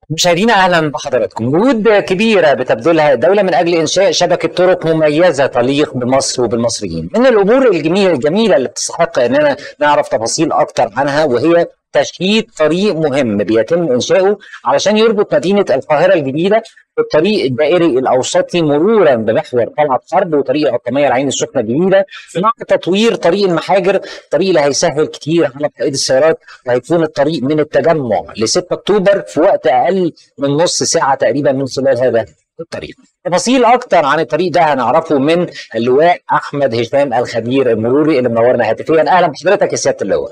مشاهدينا اهلا بحضراتكم جهود كبيره بتبذلها الدوله من اجل انشاء شبكه طرق مميزه تليق بمصر وبالمصريين من الامور الجميله الجميله اللي بتستحق اننا نعرف تفاصيل اكتر عنها وهي تشييد طريق مهم بيتم انشاؤه علشان يربط مدينه القاهره الجديده بالطريق الدائري الاوسطي مرورا بمحور طلعت حرب وطريق القطاميه العين السخنه الجديده مع تطوير طريق المحاجر الطريق اللي هيسهل كتير على قائد السيارات وهيكون الطريق من التجمع ل 6 اكتوبر في وقت اقل من نص ساعه تقريبا من خلال هذا الطريق. تفاصيل اكتر عن الطريق ده هنعرفه من اللواء احمد هشام الخبير المروري اللي منورنا هاتفيا اهلا بحضرتك يا سياده اللواء.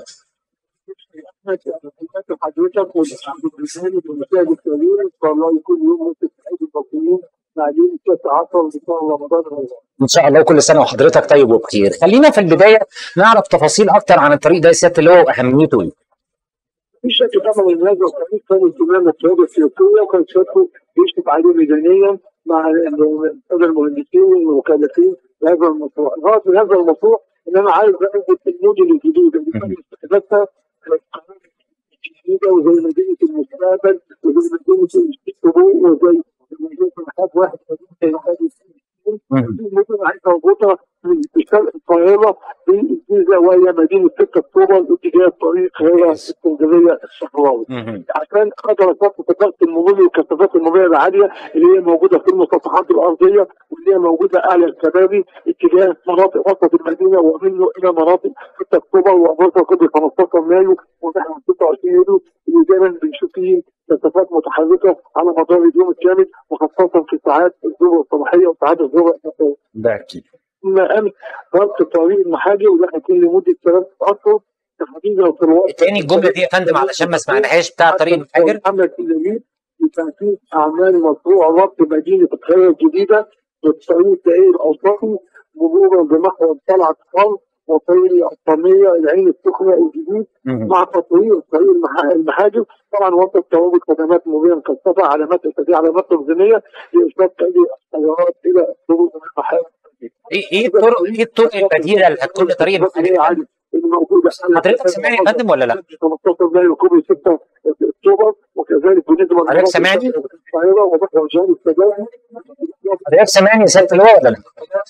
حضرتك والمشاهد والمشاهد الكريم ان شاء الله يكون يوم ممكن سعيد المصريين بعدين كاس عشر ان شاء الله رمضان ان شاء الله وكل سنه وحضرتك طيب وبخير. خلينا في البدايه نعرف تفاصيل اكتر عن الطريق ده يا سياده اللواء واهميته ايه. في شك طبعا ان هذا الطريق كان اهتمام القياده السياسيه وكان شكله بيشرف عليه ميدانيا مع الساده المهندسين والمكلفين بهذا المشروع، الغرض من هذا المشروع ان انا عايز اثبت المدن الجديده اللي تم استحداثها الجديده وزي مدينه المستقبل وزي مدينه الشروق وزي مدينه الحاج واحد مدينه المدن عايز اربطها في شرق القاهره بالجيزه وهي مدينه 6 اكتوبر اتجاه طريق هي الاسكندريه الصحراوي عشان اقدر اخفف طاقه المرور والكثافات المروريه العاليه اللي هي موجوده في المسطحات الارضيه واللي هي موجوده اعلى الكباري اتجاه مناطق وسط المدينه ومنه الى مناطق 6 اكتوبر وابرزها قبل 15 مايو ونحن 26 يوليو اللي دايما بنشوف فيه مسافات متحركه على مدار اليوم الكامل وخاصه في ساعات الذروه الصباحيه وساعات الذروه الصباحيه. ده اكيد. ما امس ربط طريق المحاجر وده هيكون لمده ثلاث اشهر تحديدا في الوقت تاني الجمله دي يا فندم علشان ما سمعناهاش بتاع طريق المحاجر محمد اليمين لتنفيذ اعمال مشروع ربط مدينه القاهره الجديده بالطريق الدائري الاوسطي مرورا بمحور طلعت حرب وطريق الطمية العين السخنة الجديد مع تطوير طريق المحاجر طبعا وسط توابط خدمات مرورية مكثفة علامات في علامات تنظيمية لإرشاد السيارات إلى طرق المحاجر ايه ايه الطرق ايه الطرق البديله اللي هتكون لطريق المحاجر الموجودة حضرتك سامعني يا فندم ولا لا؟ 15 مايو كوبري 6 اكتوبر وكذلك بالنسبه حضرتك سامعني؟ القاهره ومحور جانب السجاير حضرتك سامعني يا سياده اللواء ولا لا؟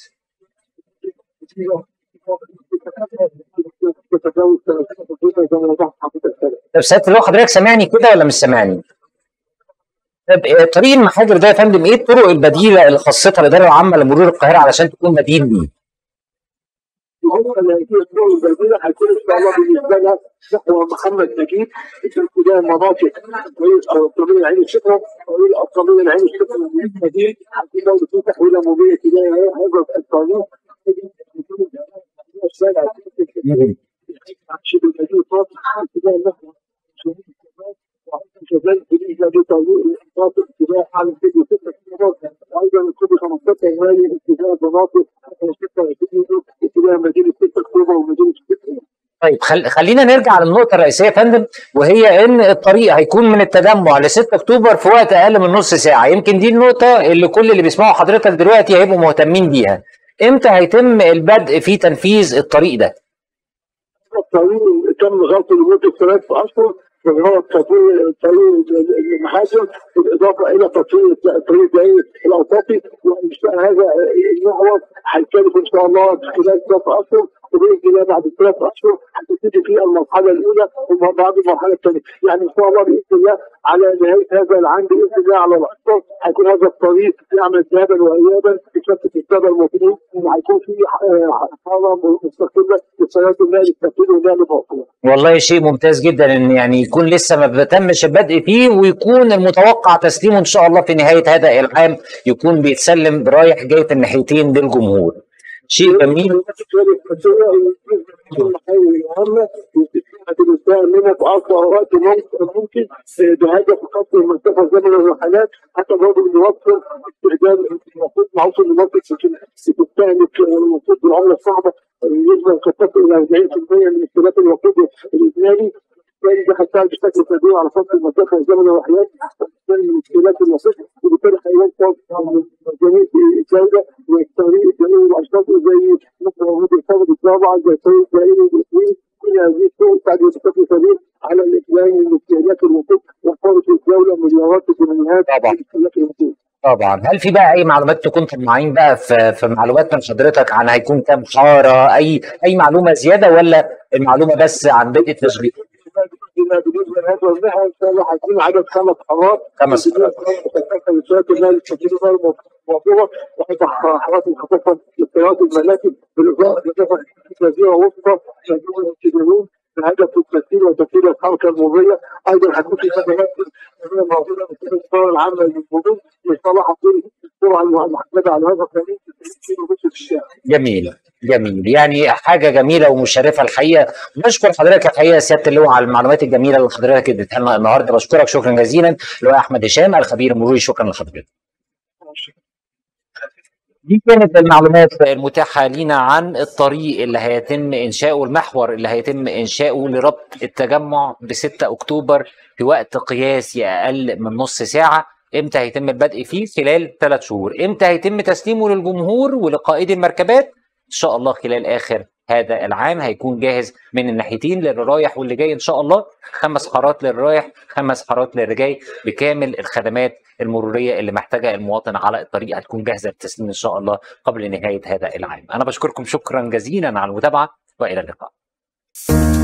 طب سياده اللواء حضرتك سامعني كده ولا مش سامعني؟ طب طريق المحاجر ده يا فندم ايه الطرق البديله اللي خصتها الاداره العامه لمرور القاهره علشان تكون بديل ليه؟ هو اللي هيكون الدور البديله هيكون ان شاء الله بالنسبه لها نحو محمد نجيب في اتجاه مناطق طريق الطبيعي العين الشكرة طريق الطبيعي العين الشكرة المدينة هيكون برضه في تحويله موجيه تجاه هذا الطريق الشارع شبه المدينة فاضي اتجاه نحو كذلك بالنسبه لطريق المناطق اتجاه على فيديو 6 ايضا كل 15 مايو اتجاه مناطق 26 اتجاه مدينه 6 اكتوبر ومدينه 6 طيب خل... خلينا نرجع للنقطة الرئيسية يا فندم وهي إن الطريق هيكون من التجمع ل 6 أكتوبر في وقت أقل من نص ساعة، يمكن دي النقطة اللي كل اللي بيسمعوا حضرتك دلوقتي هيبقوا مهتمين بيها. إمتى هيتم البدء في تنفيذ الطريق ده؟ الطريق تم غلطه لمده ثلاث اشهر وهو تطوير طريق المحاسن بالاضافه الى تطوير الطريق الدائري الاوسطي وانشاء هذا المحور هيكلف ان شاء الله خلال ثلاث اشهر وباذن الله بعد ثلاث اشهر هتبتدي في المرحله الاولى وبعد المرحله الثانيه يعني ان شاء الله باذن الله على نهايه هذا العام باذن الله على الاكثر هيكون هذا الطريق يعمل ذهابا وايابا بكافه الساده المواطنين وهيكون في حاله مستقله للسيارات النقل التقليدي والنقل الباطني. والله شيء ممتاز جدا ان يعني يكون لسه ما تمش البدء فيه ويكون المتوقع تسليمه ان شاء الله في نهايه هذا العام يكون بيتسلم رايح جاي في الناحيتين للجمهور. شيء جميل منها في اسرع وقت ممكن بهدف قصر المسافه زمن الرحلات حتى برضه نوفر استخدام المفروض معروف ان مصر بتستهلك المفروض بالعمله الصعبه يجب ان تصل الى 40% من استهلاك الوقود الاجمالي بالتالي ده هيساعد بشكل كبير على فصل المسافه وزمن الرحلات وبالتالي من استهلاك الوقود وبالتالي هيوفر جميع الجوده والطريق الجميل والاشخاص زي مثلا وجود الفرد الرابعه زي طريق الدائري والاثنين كل هذه الطرق تعد بشكل كبير على الاقلال من استهلاك الوقود وفرص الدوله مليارات الجنيهات طبعا. لكن طبعا هل في بقى اي معلومات تكون طماعين بقى في في معلومات من حضرتك عن هيكون كام حاره اي اي معلومه زياده ولا المعلومه بس عن بدء التشغيل بالنسبه لهذا المحور ان شاء الله هيكون عدد خمس حارات خمس حارات. وزاره المال التشغيل موضوع وهيبقى حارات مخصصه للطيارات الملاكب بالاضافه بالاضافه وزيره وسطى شغلوا ينتجرون بهدف التسهيل وتسهيل الحركه المروريه ايضا هتكون في خدمات موجوده من الاداره العامه للمرور لصلاح السرعه المحدده على هذا الطريق 90 كيلو متر في الشارع. جميل جميل يعني حاجه جميله ومشرفه الحقيقه بشكر حضرتك الحقيقه يا سياده اللواء على المعلومات الجميله اللي حضرتك اديتها لنا النهارده بشكرك شكرا جزيلا اللواء احمد هشام الخبير المروري شكرا لحضرتك دي كانت المعلومات المتاحة لينا عن الطريق اللي هيتم إنشاؤه المحور اللي هيتم إنشاؤه لربط التجمع ب 6 أكتوبر في وقت قياسي أقل من نص ساعة إمتى هيتم البدء فيه خلال ثلاث شهور إمتى هيتم تسليمه للجمهور ولقائد المركبات إن شاء الله خلال آخر هذا العام هيكون جاهز من الناحيتين للي رايح واللي جاي ان شاء الله خمس حارات للي رايح خمس حارات للي جاي بكامل الخدمات المروريه اللي محتاجها المواطن على الطريق هتكون جاهزه للتسليم ان شاء الله قبل نهايه هذا العام انا بشكركم شكرا جزيلا على المتابعه والى اللقاء